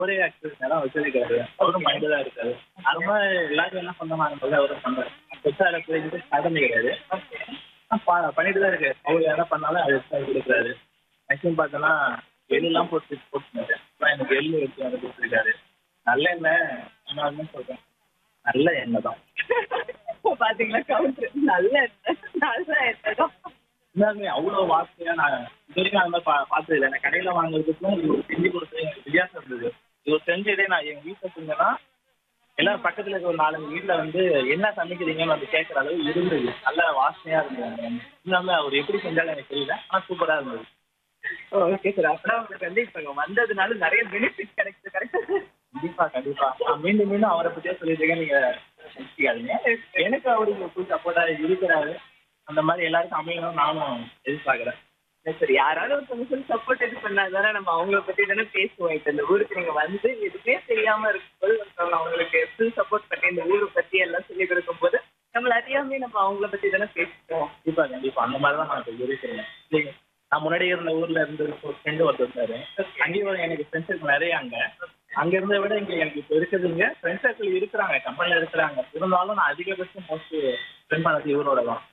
ஒரே ஆக்சிடென்ட் தான் வச்சிருக்காரு அவரும் பண்ணிட்டு தான் இருக்காரு அது மாதிரி எல்லாரும் என்ன பண்ணாங்க அவரும் பண்றாரு பெருசா எனக்கு சாதனை கிடையாது ப- பண்ணிட்டு தான் இருக்கு அவர் என்ன பண்ணாலும் அது எடுத்து கொடுக்குறாரு மேக்ஸிமம் பார்த்தோன்னா எல்லாம் போட்டு போட்டுருந்தாரு அப்புறம் எனக்கு எள்ளு எடுத்து வந்து கொடுத்துருக்காரு நல்ல எண்ணெய் நான் சொல்றேன் நல்ல எண்ணெய் தான் பாத்தீங்களா கவுண்டர் நல்ல எண்ணெய். நல்ல எண்ணெய் தான் உண்மையாலுமே அவ்வளோ வாசனையா நான் இது வரைக்கும் அந்த மாதிரி பா பார்த்தது இல்லை நான் கடையில் வாங்குறதுக்கும் இவர் செஞ்சு கொடுத்தது எனக்கு வித்தியாசம் இருந்தது இவர் செஞ்சதே நான் எங்கள் வீட்டில் செஞ்சேன்னா எல்லாரும் பக்கத்தில் இருக்க ஒரு நாலஞ்சு வீட்டில் வந்து என்ன சமைக்கிறீங்கன்னு வந்து கேட்குற அளவு இருந்தது நல்ல வாசனையாக இருந்தது உண்மையாலுமே அவர் எப்படி செஞ்சாலும் எனக்கு தெரியல ஆனால் சூப்பராக இருந்தது ஓகே சார் அப்புறம் உங்களுக்கு வந்து இப்ப இங்க வந்ததுனால நிறைய பெனிஃபிட் கிடைக்குது கரெக்டா கண்டிப்பா கண்டிப்பா நான் மீண்டும் மீண்டும் அவரை பத்தியே சொல்லிட்டு இருக்கேன் நீங்க நினைச்சுக்காதீங்க எனக்கு அவருக்கு ஃபுல் சப்போர்ட்டா இருக்கிறாரு அந்த மாதிரி எல்லாருக்கும் அமையணும் நானும் எதிர்பார்க்கிறேன் சரி யாராவது ஒருத்தவங்க சொல்லி சப்போர்ட் இது பண்ணாதானே நம்ம அவங்கள பத்தி தானே பேசுவோம் இப்ப இந்த ஊருக்கு நீங்க வந்து எதுவுமே தெரியாம இருக்கும்போது ஒருத்தவங்க அவங்களுக்கு ஃபுல் சப்போர்ட் பண்ணி இந்த ஊரை பத்தி எல்லாம் சொல்லி கொடுக்கும் போது நம்மள அறியாமே நம்ம அவங்கள பத்தி தானே பேசுவோம் கண்டிப்பா கண்டிப்பா அந்த மாதிரி தான் நான் இப்போ இருக்கிறேன் இல்லைங்க நான் முன்னாடி இருந்த ஊர்ல இருந்து ஒரு ஃப்ரெண்டு ஒருத்தர் இருந்தாரு அங்கேயும் எனக்கு ஃப்ரெண்ட்ஸ் சர்க்கிள் நிறைய அங்க அங்க இருந்த விட இங்க எனக்கு இப்போ இருக்குதுங்க ஃப்ரெண்ட்ஸ் சர்க்கிள் இருக்கிறாங்க கம்பெனில இருக்கிறாங்க இருந்தாலும் நான் அதிகபட்சம் மோஸ்ட் ஸ்பெண்ட் பண்ணது இவரோட தான்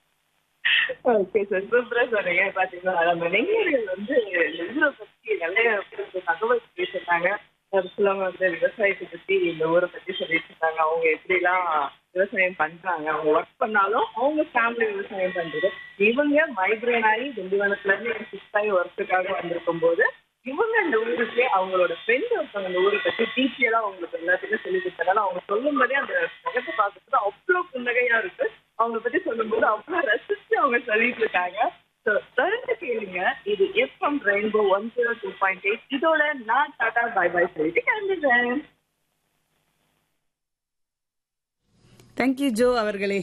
ஓகே சார் சூப்பரா சொன்னீங்க பாத்தீங்களா நம்ம நெய்யர்கள் வந்து இந்த ஊரை பத்தி நிறைய பேருக்கு தகவல் பேசிருந்தாங்க ஒரு சிலவங்க வந்து விவசாயத்தை பத்தி இந்த ஊரை பத்தி சொல்லிட்டு இருந்தாங்க அவங்க எப்படிலாம் விவசாயம் பண்றாங்க அவங்க ஒர்க் பண்ணாலும் அவங்க ஃபேமிலி விவசாயம் பண்றது இவங்க மைக்ரேன் ஆகி திண்டிவனத்துல இருந்து ஷிஃப்ட் ஆகி ஒர்க்குக்காக வந்திருக்கும் போது இவங்க இந்த ஊருக்கே அவங்களோட ஃப்ரெண்ட் ஒருத்தவங்க இந்த ஊரை பத்தி டீச்சரா அவங்களுக்கு எல்லாத்துக்கும் சொல்லி கொடுத்தனால அவங்க சொல்லும் போதே அந்த முகத்தை பார்க்கறது அவ்வளவு புன்னகையா இருக்கு அவங்க பத்தி சொல்லும்போது அவ்வளவு ரசிச்சு அவங்க சொல்லிட்டு இருக்காங்க So, தொடர்ந்து கேளுங்க இது FM rainbow one zero two point eight இதோட நான் டாடா பை பை சொல்லிட்டு கிளம்பிடுறேன் தேங்க்யூ ஜோ அவர்களே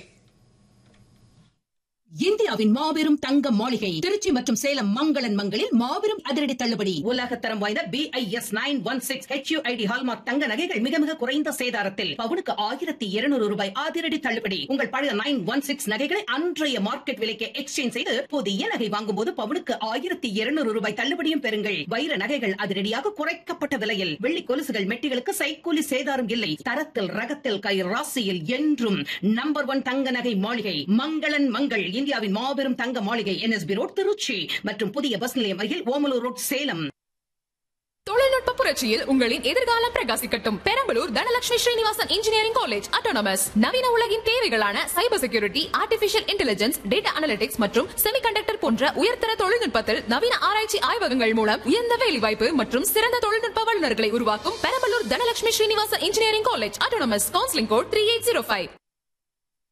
இந்தியாவின் மாபெரும் தங்க மாளிகை திருச்சி மற்றும் சேலம் மங்களன் மங்களில் மாபெரும் அதிரடி தள்ளுபடி உலகத்தரம் வாய்ந்த B I S nine one six HUID hallmark தங்க நகைகள் மிக மிக குறைந்த சேதாரத்தில் பவுனுக்கு ஆயிரத்தி இருநூறு ரூபாய் அதிரடி தள்ளுபடி உங்கள் பழைய நைன் ஒன் சிக்ஸ் நகைகளை அன்றைய மார்க்கெட் விலைக்கு எக்ஸ்சேஞ்ச் செய்து புதிய நகை வாங்கும் போது பவுனுக்கு ஆயிரத்தி இருநூறு ரூபாய் தள்ளுபடியும் பெறுங்கள் வைர நகைகள் அதிரடியாக குறைக்கப்பட்ட விலையில் வெள்ளி கொலுசுகள் மெட்டிகளுக்கு சைக்கூலி சேதாரம் இல்லை தரத்தில் ரகத்தில் கை ராசியில் என்றும் நம்பர் ஒன் தங்க நகை மாளிகை மங்களன் மங்கள் இந்தியாவின் மாபெரும் தங்க மாளிகை என்எஸ்பி ரோட் திருச்சி மற்றும் புதிய பஸ் நிலையம் அருகில் ஓமலூர் ரோட் சேலம் தொழில்நுட்ப புரட்சியில் உங்களின் எதிர்காலம் பிரகாசிக்கட்டும் Perambalur Dhanalakshmi Srinivasan engineering college autonomous நவீன உலகின் தேவைகளான cyber security artificial intelligence data analytics மற்றும் செமிகண்டக்டர் போன்ற உயர்தர தொழில்நுட்பத்தில் நவீன ஆராய்ச்சி ஆய்வகங்கள் மூலம் உயர்ந்த வேலைவாய்ப்பு மற்றும் சிறந்த தொழில்நுட்ப வல்லுநர்களை உருவாக்கும் Perambalur Dhanalakshmi Srinivasan engineering college autonomous counselling code three eight zero five